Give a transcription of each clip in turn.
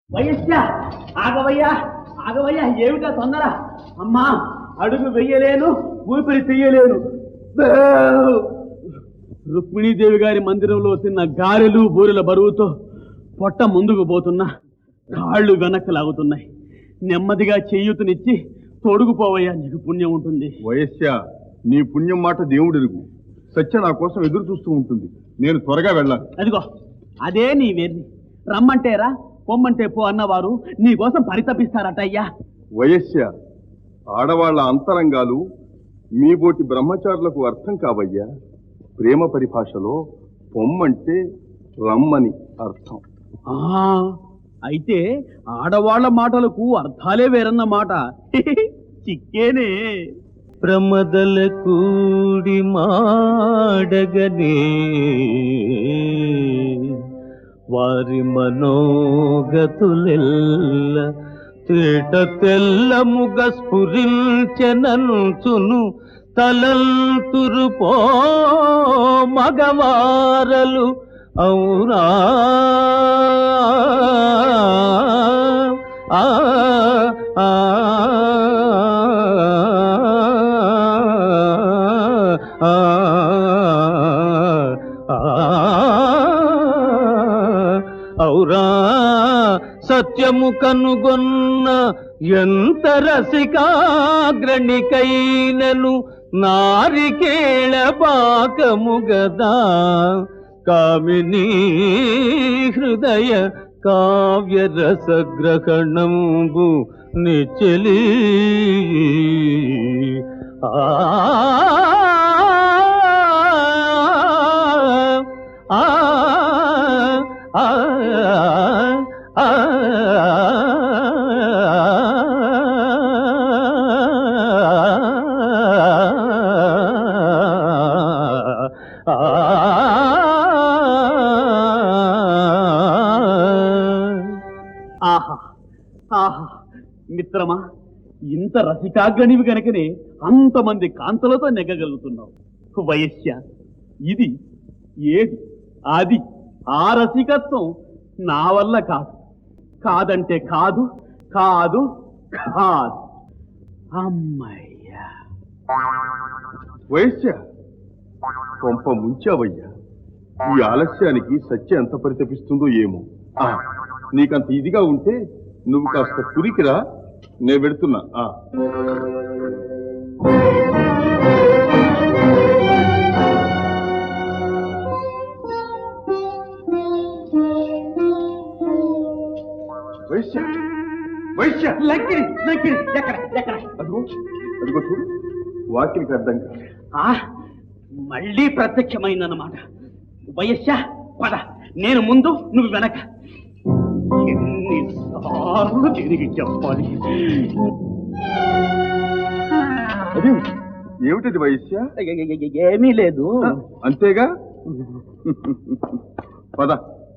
వయస్యా ఆగవయ్యా ఆగవయ్యా ఏమిటా తొందర అమ్మా అడుగు వెయ్యలేను ఊపిరి తీయలేను రుక్మిణీదేవి గారి మందిరంలో తిన్న గారెలు బూరెల బరువుతో పొట్ట ముందుకు పోతున్నా కాళ్ళు వెనక్కి లాగుతున్నాయి నెమ్మదిగా చేయూతనిచ్చి తొడుగుపోవయ్యా నీకు పుణ్యం ఉంటుంది వయస్య నీ పుణ్యం మాట దేవుడెరుగు సత్య నా కోసం ఎదురు చూస్తూ ఉంటుంది నేను త్వరగా వెళ్ళాలి అదిగో అదే నీ వేర్ని రమ్మంటేరా పొమ్మంటే పో అన్నవారు నీ కోసం పరితపిస్తారట అయ్యా వయస్య ఆడవాళ్ల అంతరంగాలు మీ బోటి బ్రహ్మచారులకు అర్థం కావయ్యా ప్రేమ పరిభాషలో పొమ్మంటే రమ్మని అర్థం ఆ, అయితే ఆడవాళ్ల మాటలకు అర్థాలే వేరన్నమాట చిక్కేనే ప్రమదల కూడి మాడగనే వారి మనోగతులెల్ల తేట తెల్లముగ స్ఫురించెనంచును తలంతురు పో మగవారలు అవునా ఆ ఆ ఔరా సత్యము కనుగొన్న ఎంత రసికాగ్రణికైనను నారికేళ పాకము గదా కామిని హృదయ కావ్య రసగ్రహణంబు నిచ్చలి ఆ ఆ ఆ ఆ ఆహా ఆహా మిత్రమా ఇంత రసికాగ్రనివి కనుకనే అంతమంది కాంతలతో నెగ్గగలుగుతున్నావు వయస్య ఇది ఏది అది ఆ రసికత్వం నా వల్ల కాదు కాదంటే కాదు కాదు కాదు అమ్మయ్యా వయస్య కొంప ముంచావయ్యా ఈ ఆలస్యానికి సత్య ఎంత పరితపిస్తుందో ఏమో ఆ, నీకంత ఇదిగా ఉంటే నువ్వు కాస్త కురికిరా నేను పెడుతున్నా ఆ. వైశ్య వైశ్య లక్కిడి లక్కిడి ఎక్కడ ఎక్కడ అదిగో అదిగో చూడు వాకిలికి అర్థం కాదు ఆ, మళ్ళీ ప్రత్యక్షమైందన్నమాట వయస్య పద నేను ముందు నువ్వు వెనక ఎన్నిసార్లు తిరిగి చెప్పాలి అదే ఏమిటది వైశ్య ఏమీ లేదు అంతేగా పద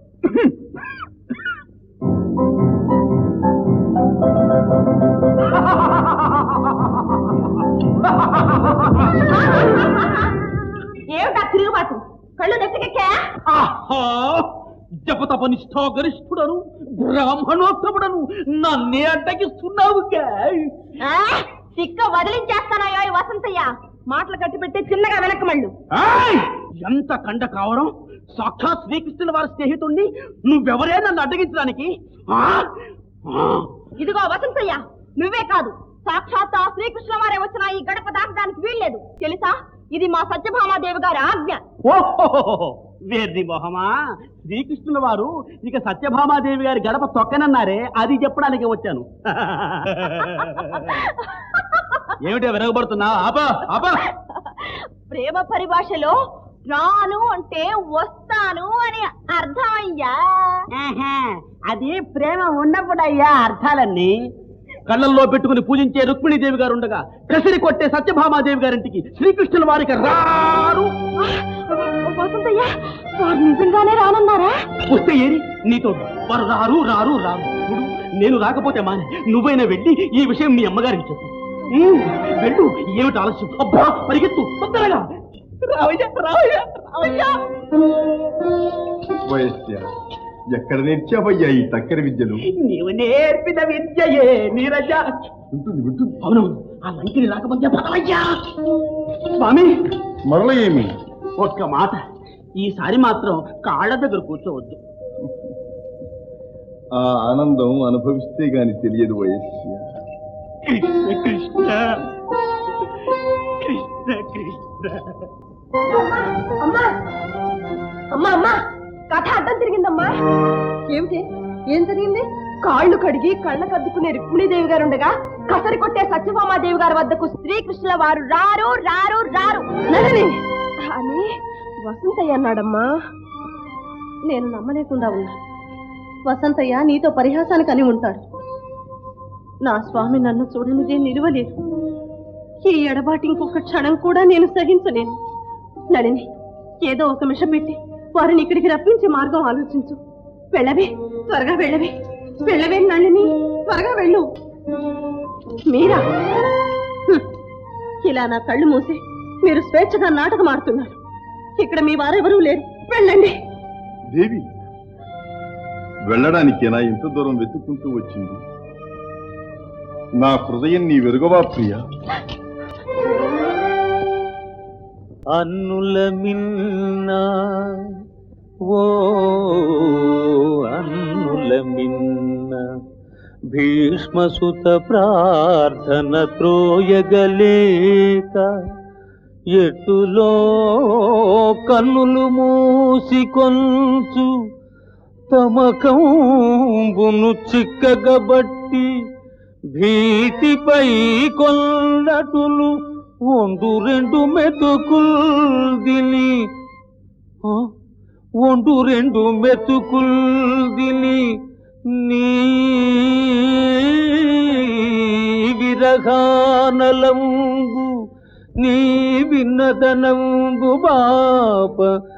ఏమిటా తిరుగుబాటు కళ్ళు నెత్తికెక్కా ఆహా జపతప నిష్ఠా గరిష్ఠుడను బ్రాహ్మణోత్తముడను నన్నే అడ్డగిస్తున్నావు ఆ, సిక్క వదిలించేస్తానయ్యో ఈ వసంతయ్య మాటలు కట్టిపెట్టి చిన్నగా వెనక్కి మళ్ళు ఎంత కండ కావడం సాక్షాత్ శ్రీకృష్ణుల వారి స్నేహితుణ్ణి నువ్వెవరే నన్ను అడ్డగించడానికి ఆ? ఆ. ఇదిగో వసంతయ్య నువ్వే కాదు సాక్షాత్ ఆ శ్రీకృష్ణ వారే వచ్చిన ఈ గడప దాటడానికి వీల్లేదు తెలుసా ఇది మా సత్యభామాదేవి గారి ఆజ్ఞ ఓహో వేర్ది మొహమా శ్రీకృష్ణుల వారు ఇక సత్యభామాదేవి గారి గడప తొక్కనన్నారే అది చెప్పడానికి వచ్చాను ఏమిటో విరగబడుతున్నా ఆపా ఆపా ప్రేమ పరిభాషలో రాను అంటే వస్తాను అని అర్థం అయ్యా ఆహా, అది ప్రేమ ఉన్నప్పుడయ్యా అర్థాలన్నీ కళ్ళల్లో పెట్టుకుని పూజించే రుక్మిణీదేవి గారు ఉండగా కసిరి కొట్టే సత్యభామాదేవి గారింటికి శ్రీకృష్ణుల వారికి రారు వసంతయ్య వారు నిజంగానే రానున్నారా వస్తే ఏరి నీతో వారు రారు రారు రారు చూడు నేను రాకపోతే మానే నువ్వైనా వెళ్ళి ఈ విషయం మీ అమ్మగారికి చెప్పు ఉమ్, వెళ్ళు ఏమిటి ఆలస్యం అబ్బా పరిగెత్తు తొందరగా రావయ్యా రావయ్యా రావయ్యా వైశ్య ఎక్కడ నేర్చావయ్యా ఈ టక్కర విద్యలు నీవు నేర్పిన విద్యయే నీరజ వింటుంది వింటుంది అవునవును ఆ లంకిని రాకపోతే పదవయ్యా స్వామి మరల ఏమి ఒక్క మాట ఈసారి మాత్రం కాళ్ళ దగ్గర కూర్చోవద్దు ఆ ఆనందం అనుభవిస్తే గాని తెలియదు వయస్సు కృష్ణ కృష్ణ కృష్ణ కృష్ణ అమ్మా అమ్మా అమ్మా కథ అడ్డం తిరిగిందమ్మా ఏమిటి ఏం జరిగింది కాళ్ళు కడిగి కళ్ళ కద్దుకునే రుక్మిణీదేవి గారు ఉండగా కసరి కొట్టే సత్యభామాదేవి గారి వద్దకు శ్రీకృష్ణుల వారు రారు రారు రారు నడని అని వసంతయ్య అన్నాడమ్మా నేను నమ్మలేకుండా ఉన్నా వసంతయ్య నీతో పరిహాసానికి అని ఉంటాడు నా స్వామి నన్ను చూడనిదే నిలవలేదు ఈ ఎడబాటి ఇంకొక క్షణం కూడా నేను సహించలేను నడిని ఏదో ఒక మిషం పెట్టి వారిని ఇక్కడికి రప్పించే మార్గం ఆలోచించు వెళ్ళవే త్వరగా వెళ్ళవే వెళ్ళవే నళిని త్వరగా వెళ్ళు మీరా హ్మ్. ఇలా నా కళ్ళు మూసి మీరు స్వేచ్ఛగా నాటకం ఆడుతున్నారు ఇక్కడ మీ వారెవరూ లేరు వెళ్ళండి దేవి వెళ్ళడానికేనా ఇంత దూరం వెతుక్కుంటూ వచ్చింది నా హృదయం నీ వెరుగవా ప్రియా అన్నుల మిన్న ఓ అన్నుల మిన్న భీష్మసుత ప్రార్థన త్రోయగలేక ఎటులో కన్నులు మూసి కొంచు తమకంబును చిక్కగబట్టి భీతిపై కొల్లటులు ఒండు రెండు మెతుకుల్ దిని ఆ, ఒండు రెండు మెతుకుల్ దిని నీ విరగానలంబు నీ విన్నదనంబు బాప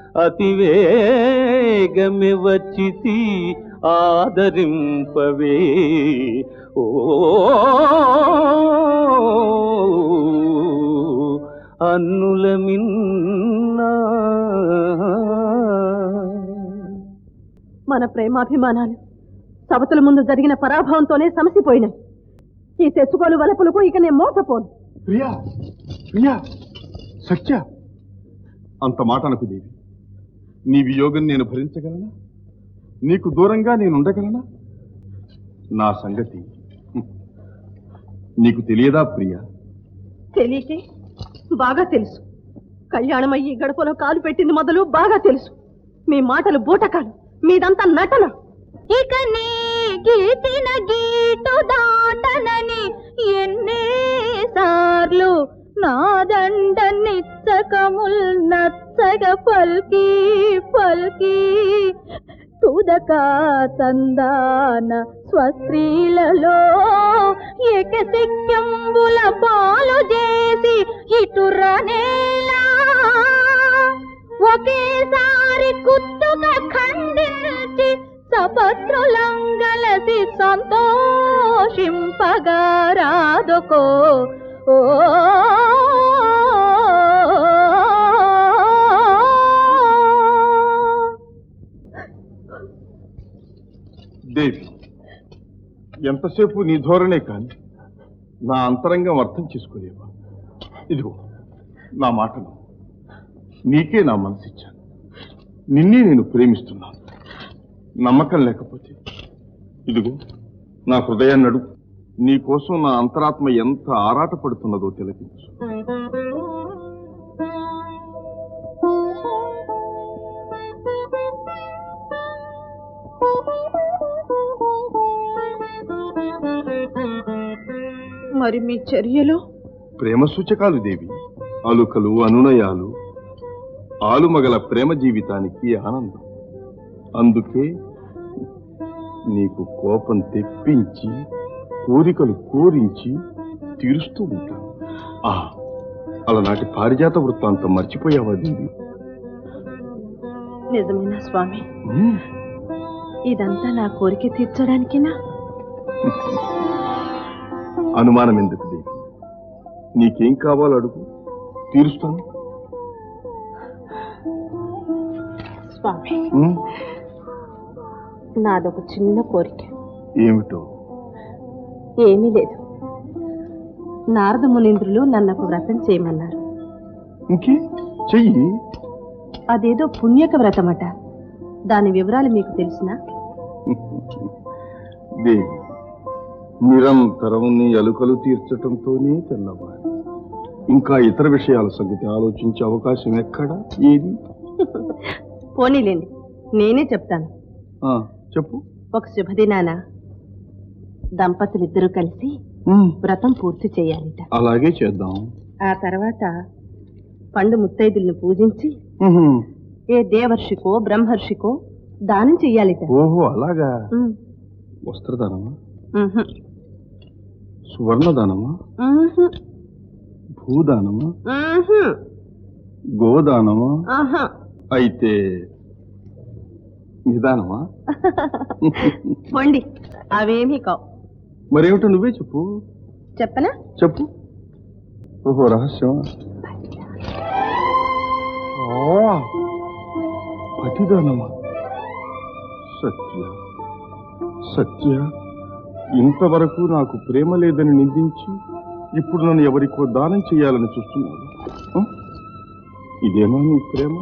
అతివేగమి వచ్చితి ఆదరింపవే ఓ అన్నుల మిన్నా మన ప్రేమాభిమానాలు సవతుల ముందు జరిగిన పరాభవంతోనే సమసిపోయినాయి ఈ తెచ్చుకోలు వలపులకు ఇక నేను మోసపోను ప్రియా ప్రియా సత్య అంత మాట అనకు దేవి నీ వియోగం నేను భరించగలనా నీకు దూరంగా నేను ఉండగలనా నా సంగతి హ్మ్. నీకు తెలియదా ప్రియా తెలియకే బాగా తెలుసు కళ్యాణమయ్యి గడపలో కాలు పెట్టింది మొదలు బాగా తెలుసు మీ మాటలు బూటకాలు మీదంతా నటన ఇక నీ గీతిన గీటు దాటనని ఎన్నేసార్లు నాదండ నిచ్చకముల్ నచ్చగ పల్కి పల్కి తుదక తందాన స్వస్త్రీలలో ఏకశక్యంబుల పాలు చేసి ఇటురనేలా ఒకేసారి కుత్తుక ఖండించి సపత్రులంగలసి సంతోషింపగా రాదుకో ఓ దేవి ఎంతసేపు నీ ధోరణే కాని నా అంతరంగం అర్థం చేసుకోలేవా ఇదిగో నా మాటలు నీకే నా మనసు ఇచ్చాను నిన్నే నేను ప్రేమిస్తున్నాను నమ్మకం లేకపోతే ఇదిగో నా హృదయాన్ని అడుగు నీ కోసం నా అంతరాత్మ ఎంత ఆరాటపడుతున్నదో తిలకించు మరి మీ చర్యలు ప్రేమ సూచకాలు దేవి అలుకలు అనునయాలు ఆలుమగల ప్రేమ జీవితానికి ఆనందం అందుకే నీకు కోపం తెప్పించి కోరికలు కోరించి తీరుస్తూ ఉంటాను ఆ అలనాటి పారిజాత వృత్తాంతం మర్చిపోయావా దేవి నిజమేనా స్వామి ఉమ్, ఇదంతా నా కోరిక తీర్చడానికినా అనుమానం ఎందుకు దేవి నీకేం కావాలో అడుగు తీరుస్తాను స్వామి ఉమ్, నాదొక చిన్న కోరిక ఏమిటో ఏమీ లేదు నారద మునీంద్రులు నన్ను ఒక వ్రతం చేయమన్నారు ఇంకే చెయ్యి అదేదో పుణ్యక వ్రతమట దాని వివరాలు మీకు తెలిసినా దేవి నిరంతరం నీ అలుకలు తీర్చటంతోనే తెల్లవారి ఇంకా ఇతర విషయాల సంగతి ఆలోచించే అవకాశం ఎక్కడా ఏది పోనీలేండి నేనే చెప్తాను ఆ, చెప్పు ఒక శుభదినాన దంపతులిద్దరూ కలిసి ఉమ్, వ్రతం పూర్తి చేయాలిట అలాగే చేద్దాం ఆ తర్వాత పండు ముత్తైదుల్ని పూజించి ఉహుం. ఏ దేవర్షికో బ్రహ్మర్షికో దానం చెయ్యాలిట ఓహో అలాగా ఉమ్, వస్త్రదానమా ఉహు, సువర్ణదానమా ఉహు, భూదానమా ఉహు, గోదానమా ఆహా. అయితే నిదానమా పొండి అవేమీ కావు మరేమిటో నువ్వే చెప్పు చెప్పనా చెప్పు ఓహో రహస్యమా ఆ, పతిదానమా సత్య సత్య ఇంతవరకు నాకు ప్రేమ లేదని నిందించి ఇప్పుడు నన్ను ఎవరికో దానం చేయాలని చూస్తున్నాను ఆ? ఇదేనా నీ ప్రేమ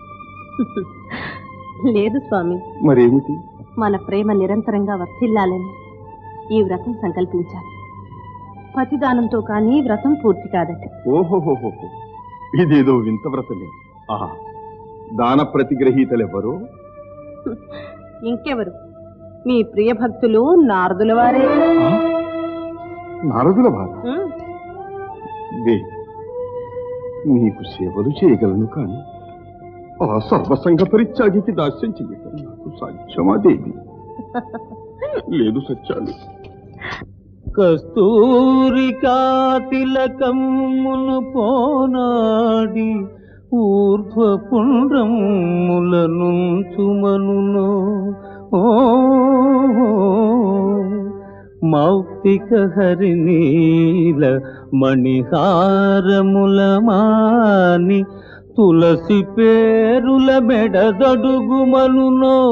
లేదు స్వామి మరేమిటి మన ప్రేమ నిరంతరంగా వర్ధిల్లాలని ఈ వ్రతం సంకల్పించాను పతిదానంతో కానీ వ్రతం పూర్తి కాదట ఓహోహోహో ఇదేదో వింత వ్రతమే ఆహా దాన ప్రతిగ్రహీతలెవ్వరు ఇంకెవరు మీ ప్రియ భక్తులు నారదుల వారే ఆ? నారదుల బాధ ఉమ్, దే నీకు సేవలు చేయగలను కాని ఆ సర్వసంగ పరిత్యాగికి దాస్యం చెయ్యటం నాకు సాధ్యమా దేవి లేదు సత్యాలు కస్తూరికా తిలకమ్మును పోనాడి ఊర్ధ్వ పుండ్రముల నుంచుమనునో ఓ మౌక్తిక హరినీల మణిహారముల మాని తులసి పేరుల మెడదడుగుమనునో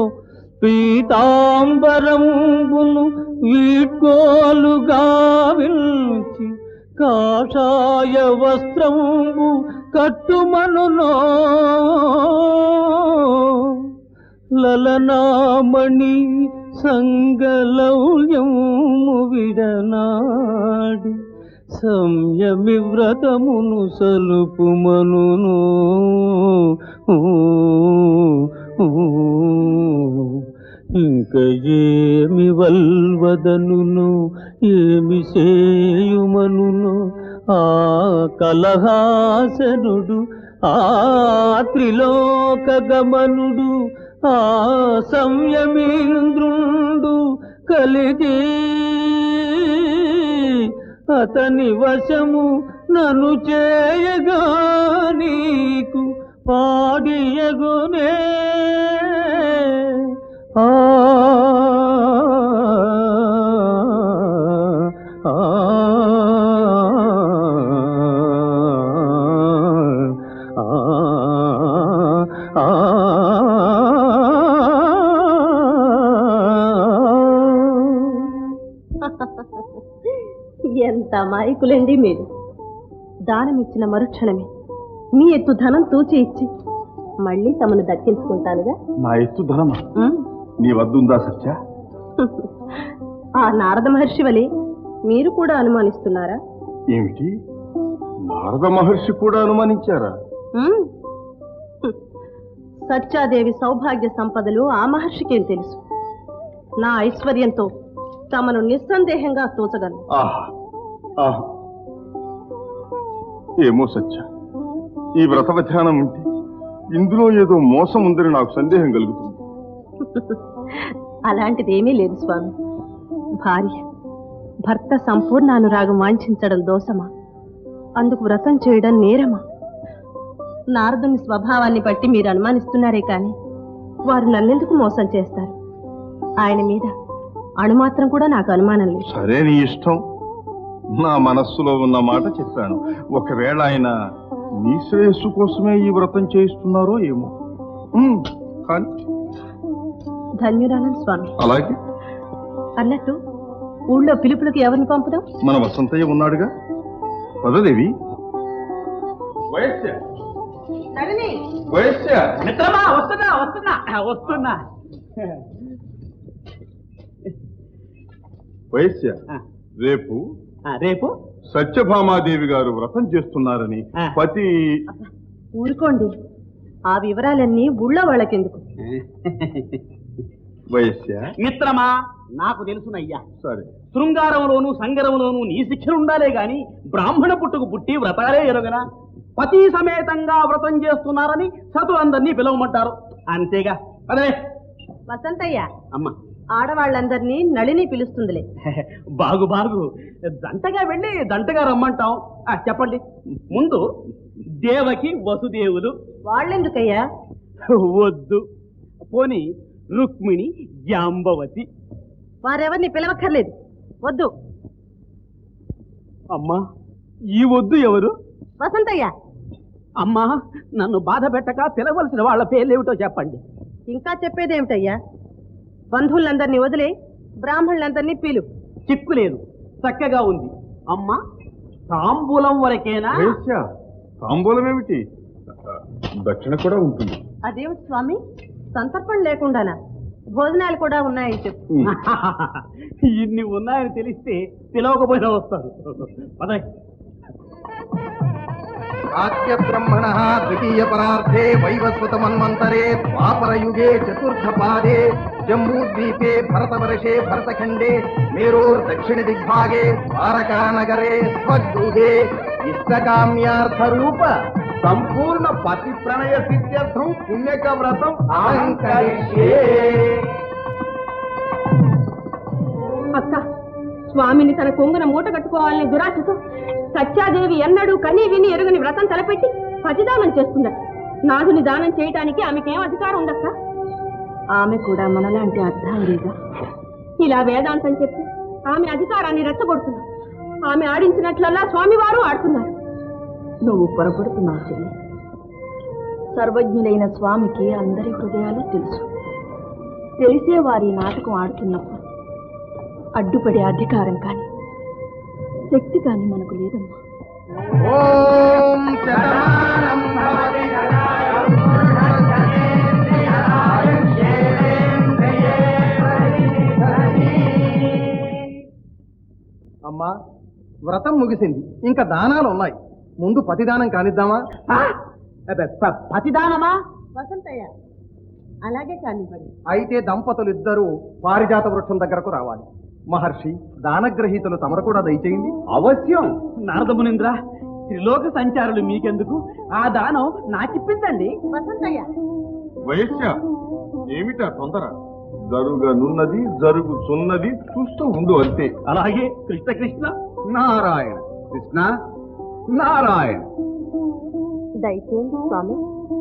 పీతాంబరంబును వీడ్కోలుగా విల్చి కాషాయ వస్త్రంబు కట్టుమనునో లలనామణి సంగలౌల్యము విడనాడి సంయమి వ్రతమును సలుపుమనును ఇంక ఏమి వల్వదనును ఏమి సేయుమనును ఆ కలహాసనుడు ఆ త్రిలోక గమనుడు ఆ సంయమీంద్రుండు కలిగి అతని వశము నన్ను చేయగా నీకు పాడియగునే ఆ ఆ ఆ ఎంత అమాయకులండి మీరు దానమిచ్చిన మరుక్షణమే మీ ఎత్తు ధనం తూచి ఇచ్చి మళ్ళీ తమను దక్కించుకుంటానుగా నా ఎత్తు ధనమా ఉమ్. నీ వద్దుందా సత్య ఆ నారద మహర్షి వలె మీరు కూడా అనుమానిస్తున్నారా ఏమిటి నారద మహర్షి కూడా అనుమానించారా ఉమ్. హ్మ్. సత్యాదేవి సౌభాగ్య సంపదలు ఆ మహర్షికేం తెలుసు నా ఐశ్వర్యంతో తమను నిస్సందేహంగా తోచగలను ఆహా ఆహా ఏమో సత్య ఈ వ్రత విధానం ఉంటే ఇందులో ఏదో మోసం ఉందని నాకు సందేహం కలుగుతుంది అలాంటిదేమీ లేదు స్వామి భార్య భర్త సంపూర్ణ అనురాగం వాంఛించడం దోషమా అందుకు వ్రతం చేయడం నేరమా నారదుని స్వభావాన్ని బట్టి మీరు అనుమానిస్తున్నారే కానీ వారు నన్నెందుకు మోసం చేస్తారు ఆయన మీద అణుమాత్రం కూడా నాకు అనుమానం లేదు సరే నీ ఇష్టం నా మనస్సులో ఉన్న మాట చెప్పాను ఒకవేళ ఆయన నీ శ్రేయస్సు కోసమే ఈ వ్రతం చేయిస్తున్నారో ఏమో ఉమ్, కానీ ధన్యురాలను స్వామి అలాగే అన్నట్టు ఊళ్ళో పిలుపులకు ఎవరిని పంపుదాం మన వసంతయ్య ఉన్నాడుగా పదదేవి వయస్య వయస్య మిత్రమా వస్తున్నా వస్తున్నా వస్తున్నా వయస్య ఆ. రేపు ఆ, రేపు సత్యభామాదేవి గారు వ్రతం చేస్తున్నారని ఆ. పతి ఊరుకోండి ఆ వివరాలన్నీ ఊళ్ళో వాళ్ళకెందుకు వయస్య మిత్రమా నాకు తెలుసునయ్యా సరే శృంగారంలోను సంగరంలోను నీ శిక్షణ ఉండాలే గాని బ్రాహ్మణ పుట్టుకు పుట్టి వ్రతాలే ఎరుగనా పతి సమేతంగా వ్రతం చేస్తున్నారని సతులందరినీ పిలవమంటారు అంతేగా అదే వసంతయ్య అమ్మ ఆడవాళ్ళందరినీ నళిని పిలుస్తుందిలే బాగు బాగు దంటగా వెళ్ళి దంటగా రమ్మంటాం ఆ, చెప్పండి ముందు దేవకి వసుదేవులు వాళ్ళెందుకయ్యా వద్దు పోని రుక్మిణి జాంబవతి వారెవరిని పిలవక్కర్లేదు వద్దు అమ్మా ఈ వద్దు ఎవరు వసంతయ్య అమ్మా నన్ను బాధ పెట్టక పిలవలసిన వాళ్ళ పేర్లేమిటో చెప్పండి ఇంకా చెప్పేదేమిటయ్యా బంధువులందరినీ వదిలే బ్రాహ్మణులందరినీ పిలు చిక్కు లేదు చక్కగా ఉంది అమ్మా తాంబూలం వరకేనా వయస్య తాంబూలం ఏమిటి దక్షిణ కూడా ఉంటుంది అదేమిటి స్వామి సంతర్పణ లేకుండానా భోజనాలు కూడా ఉన్నాయి చెప్పు ఇన్ని ఉన్నాయని తెలిస్తే పిలవకపోయినా వస్తారు పదయ్ ప్రాచ్యబ్రహ్మణ ద్వితీయ పరార్థే వైవస్వత మన్వంతరే ద్వాపరయుగే చతుర్థ పాదే జంబూద్వీపే భరతవర్షే భరతఖండే మేరోర్ దక్షిణ దిగ్భాగే ద్వారకానగరే స్వగృహే ఇష్టకామ్యార్థ రూప సంపూర్ణ పతి ప్రణయ సిద్ధ్యర్థం పుణ్యక వ్రతం అలంకరిష్యే అక్క స్వామిని తన కొంగున మూట కట్టుకోవాలని దురాశతో సత్యాదేవి ఎన్నడూ కనీ విని ఎరుగని వ్రతం తలపెట్టి పతిదానం చేస్తుందట నాదుని దానం చేయటానికి ఆమెకేం అధికారం ఉందక్క ఆమె కూడా మనలాంటి అర్థాంగిగా ఇలా వేదాంతం చెప్పి ఆమె అధికారాన్ని రెచ్చగొడుతున్నావు ఆమె ఆడించినట్లల్లా స్వామివారు ఆడుతున్నారు నువ్వు పొరపడుతున్నావు చెల్లి సర్వజ్ఞులైన స్వామికి అందరి హృదయాలు తెలుసు తెలిసే వారి నాటకం ఆడుతున్నప్పుడు అడ్డుపడే అధికారం కానీ శక్తి కానీ మనకు లేదమ్మా ఓం శతమానం భవతి అమ్మా వ్రతం ముగిసింది ఇంకా దానాలు ఉన్నాయి ముందు పతిదానం కానిద్దామా పతిదానమా వసంతయ్య అలాగే కానివ్వండి అయితే దంపతులు ఇద్దరూ పారిజాత వృక్షం దగ్గరకు రావాలి మహర్షి దానగ్రహీతలు తమరు కూడా దయచేయండి అవశ్యం నారద మునీంద్ర త్రిలోక సంచారులు మీకెందుకు ఆ దానం నాకిప్పించండి వసంతయ్య వయస్య ఏమిటా తొందర జరుగనున్నది జరుగుచున్నది చూస్తూ ఉండు అంతే అలాగే కృష్ణ కృష్ణ నారాయణ కృష్ణ నారాయణ దయచేయండి స్వామి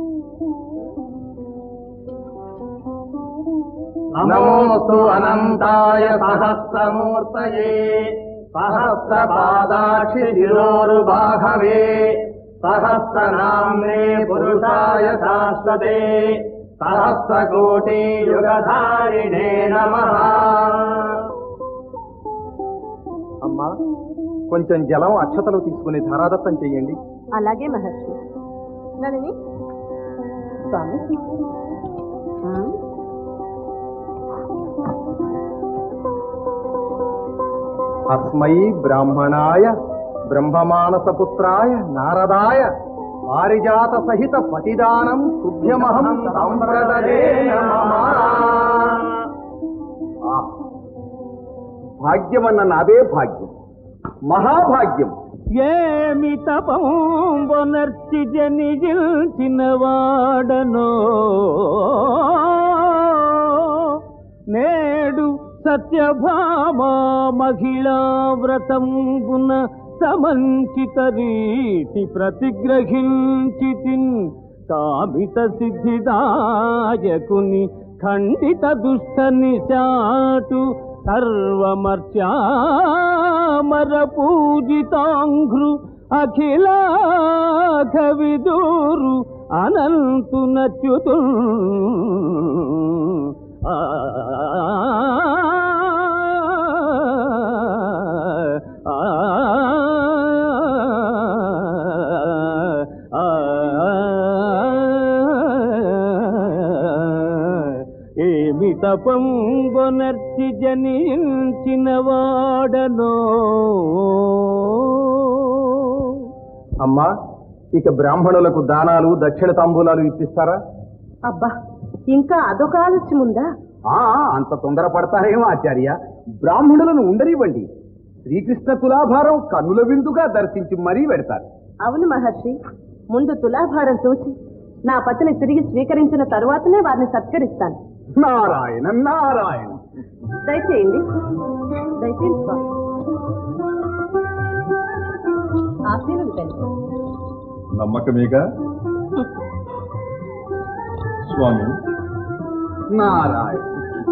నమోస్తు అనంతాయ సహస్రమూర్తయే సహస్రపాదాక్షి శిరోరుబాహవే సహస్రనామ్నే పురుషాయ శాశ్వతే సహస్రకోటి యుగధారిణే నమ అమ్మా కొంచెం జలం అక్షతలు తీసుకుని ధారాదత్తం చెయ్యండి అలాగే మహర్షి నళిని స్వామి ఆ? అస్మై బ్రాహ్మణాయ బ్రహ్మమానసపుత్రాయ నారదాయ పారిజాత సహిత పతిదానం శుభ్యమహం సంప్రదదే భాగ్యమన్న నాదే భాగ్యం మహాభాగ్యం ఏమి తపంబొనర్చి జనిజిల్చిన వాడనో నేడు సత్యభామా మహిళా వ్రతంబున సమంచిత రీతి ప్రతిగ్రహించి కామిత సిద్ధిదాయకుని ఖండిత దుష్ట నిశాటు సర్వమర్చామర పూజితాంఘ్రు అఖిలాఖ విదూరు అనంతు నచ్యుతు ఆ, ఆ, ఆ, ఏమి తపంబొనర్చి జనించిన వాడనో అమ్మా ఇక బ్రాహ్మణులకు దానాలు దక్షిణ తాంబూలాలు ఇప్పిస్తారా అబ్బా ఇంకా అదొక ఆలస్యం ఉందా ఆ అంత తొందరపడతారేమో ఆచార్య బ్రాహ్మణులను ఉండనివ్వండి శ్రీకృష్ణ తులాభారం కన్నుల విందుగా దర్శించి మరీ పెడతారు అవును మహర్షి ముందు తులాభారం చూసి నా పతిని తిరిగి స్వీకరించిన తరువాతనే వారిని సత్కరిస్తాను నారాయణ నారాయణ దయచేయండి దయచేయండి స్వామి ఆశీర్వదించండి నమ్మకమేగా స్వామి నారాయణ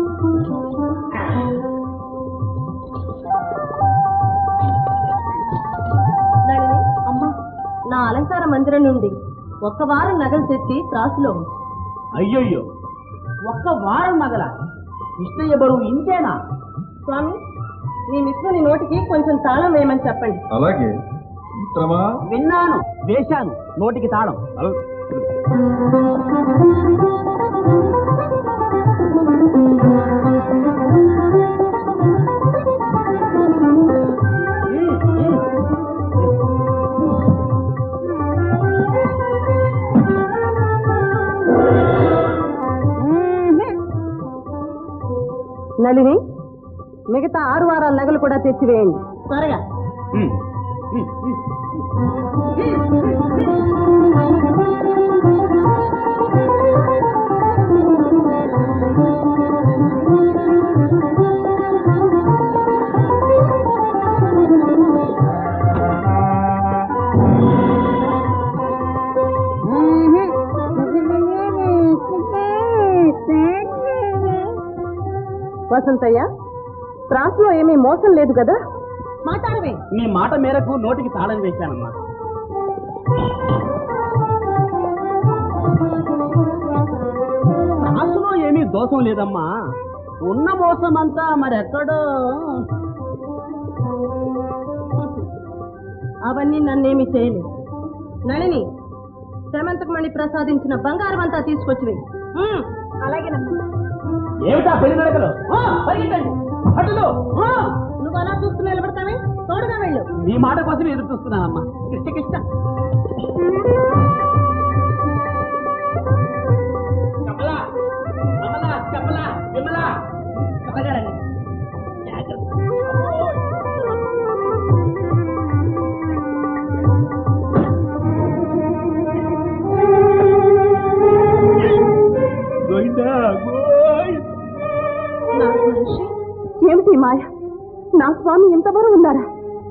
నళిని అమ్మా నా అలంకార మందిరం నుండి ఒక్క వారం నగలు తెచ్చి త్రాసులో ఉంచు అయ్యయ్యో ఒక్క వారం నగల కృష్ణయ్య బరువు ఇంతేనా స్వామి మీ మిత్రుని నోటికి కొంచెం తాళం వేయమని చెప్పండి అలాగే మిత్రమా విన్నాను వేశాను నోటికి తాళం నళిని మిగతా ఆరు వారాల నగలు కూడా తెచ్చివేయండి త్వరగా వసంతయ్య త్రాసులో ఏమీ మోసం లేదు కదా మాట్లాడవే నీ మాట మేరకు నోటికి తాళం వేశానమ్మా రాసులో ఏమీ దోషం లేదమ్మా ఉన్న మోసం అంతా మరెక్కడో అవన్నీ నన్నేమి చేయలేదు నళిని శ్రమంతకమణి ప్రసాదించిన బంగారం అంతా తీసుకొచ్చివే అలాగేనమ్మా ఏమిటా పెళ్లి నడకలు ఆ, పరిగెత్తండి అటులు ఆ! నువ్వు అలా చూస్తూ నిలబడతావే తోడుగా వెళ్ళు నీ మాట కోసం ఎదురు చూస్తున్నానమ్మా కిష్ట కిష్ట కమలా కమలా కమలా విమలా కమగారండి జాగ్రత్త గోయిందా గోయిందా నా మనిషి ఏమిటి ఈ మాయ నా స్వామి ఎంత బరువు ఉన్నారా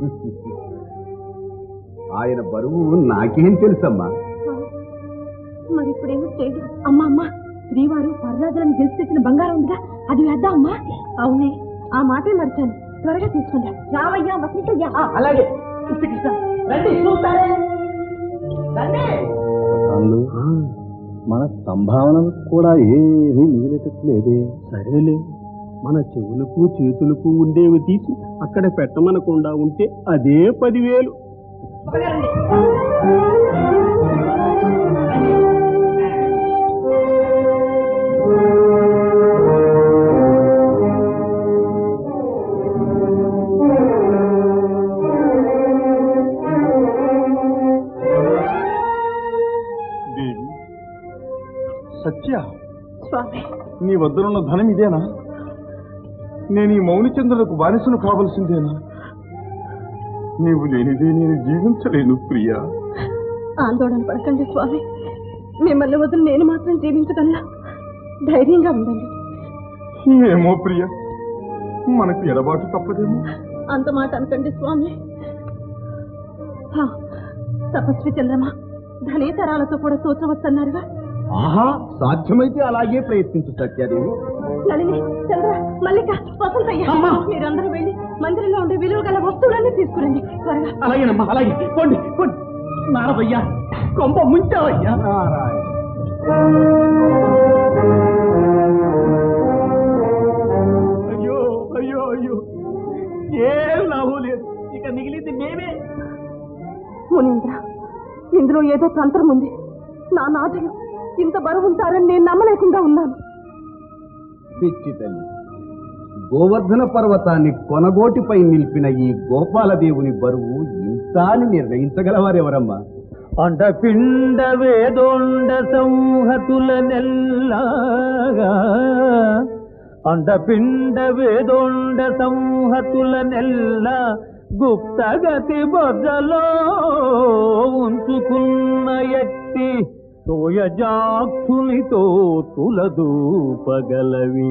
ఆయన బరువు నాకేం తెలుసమ్మా మరి ఇప్పుడు ఏమి చేయదు అమ్మా అమ్మా శ్రీవారు వరరాజులను గెలిచి తెచ్చిన బంగారం ఉందిగా అది వేద్దాం అమ్మా అవునే ఆ మాటే మర్చాను త్వరగా తీసుకుందా రావయ్యా వసంతయ్యా అలాగే కృష్ణ కృష్ణ రండి చూస్తారే రండి మన సంభావన కూడా ఏమీ మిగిలేటట్లేదే సరేలే మన చెవులకు చేతులకు ఉండేవి తీసి అక్కడ పెట్టమనకుండా ఉంటే అదే పదివేలు దేవి సత్య స్వామి నీ వద్దనున్న ధనం ఇదేనా నేను ఈ మౌనిచంద్రులకు బానిసను కావలసిందేనా నీవు లేనిదే నేను జీవించలేను ప్రియా ఆందోళన పడకండి స్వామి మిమ్మల్ని వదిలి నేను మాత్రం జీవించగలనా ధైర్యంగా ఉండండి ఏమో ప్రియా మనకు ఎడబాటు తప్పదేమో అంత మాట అనకండి స్వామి హా, తపస్వి చంద్రమా ధనేతరాలతో కూడా తోచవచ్చన్నారుగా ఆహా సాధ్యమైతే అలాగే ప్రయత్నించు సత్యాదేవి నళిని చంద్ర మల్లిక వసంతయ్య మీరందరూ వెళ్ళి మందిరంలో ఉండే విలువ గల వస్తువులన్నీ తీసుకురండి త్వరగా అలాగేనమ్మా అలాగే పోండి పోండి నారదయ్యా కొంప ముంచావయ్యా నారాయణ ఏం లాభం లేదు ఇక మిగిలింది మేమే మునీంద్ర ఇందులో ఏదో తంత్రం ఉంది నా నాథులు ఇంత బరువు ఉంటారని నేను నమ్మలేకుండా ఉన్నాను పిచ్చి తల్లి గోవర్ధన పర్వతాన్ని కొనగోటిపై నిలిపిన ఈ గోపాలదేవుని బరువు ఇంత అని నిర్ణయించగలవారెవరమ్మా అండపిండ వేదోండ సంహతుల నెల్లాగా అండపిండ వేదోండ సంహతుల నెల్ల గుప్తగతి బొజ్జలో ఉంచుకున్న ఎట్టి తోయజాక్షునితో తులదూపగలవి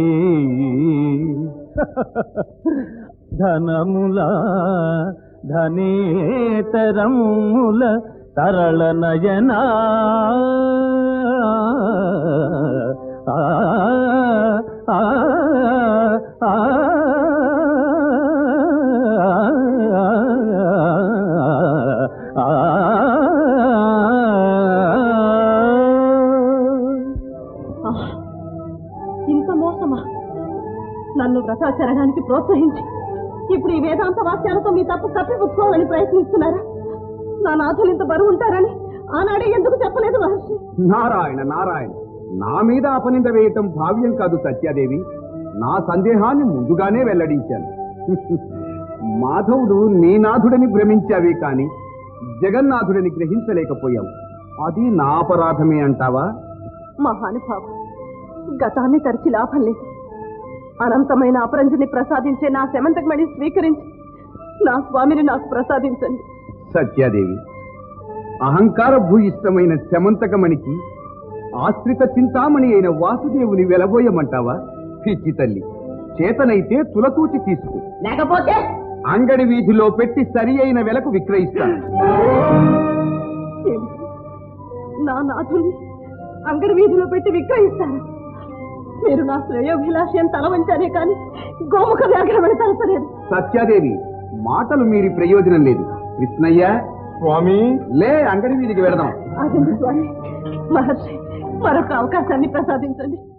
ధనముల ధనేతరముల తరళ నయనా ఆ, ఆ, ఆ, ఆ, ఆహ్! ఇంత మోసమా నన్ను వ్రతాచరణానికి ప్రోత్సహించి ఇప్పుడు ఈ వేదాంత వాక్యాలతో మీ తప్పు కప్పిపుచ్చుకోవాలని ప్రయత్నిస్తున్నారా నా నాథులు ఇంత బరువు ఉంటారని ఆనాడే ఎందుకు చెప్పలేదు మహర్షి నారాయణ నారాయణ నా మీద అపనింద వేయటం భావ్యం కాదు సత్యాదేవి నా సందేహాన్ని ముందుగానే వెల్లడించాను మాధవుడు నీ నాథుడని భ్రమించావే కాని జగన్నాథుడని గ్రహించలేకపోయావు అది నా అపరాధమే అంటావా మహానుభావం గతాన్ని తరిచి లాభం లేదు అనంతమైన అపరంజిని ప్రసాదించే నా శమంతకమణి స్వీకరించి నా స్వామిని నాకు ప్రసాదించండి సత్యాదేవి అహంకార భూయిష్టమైన శమంతకమణికి ఆశ్రిత చింతామణి అయిన వాసుదేవుని వెలబోయమంటావా పిచ్చి తల్లి చేతనైతే తులతూచి తీసుకో లేకపోతే అంగడి వీధిలో పెట్టి సరి అయిన వెలకు విక్రయిస్తాను ఏమిటి? నా నాథుల్ని అంగడి వీధిలో పెట్టి విక్రయిస్తారా మీరు నా శ్రేయోభిలాషి అని తల వంచారే కానీ గోముఖ వ్యాఘ్రమని తలసలేదు సత్యాదేవి మాటలు మీరి ప్రయోజనం లేదు కృష్ణయ్య స్వామి లే అంగడి వీధికి వెళదాం ఆగండి స్వామి మహర్షి మరొక అవకాశాన్ని ప్రసాదించండి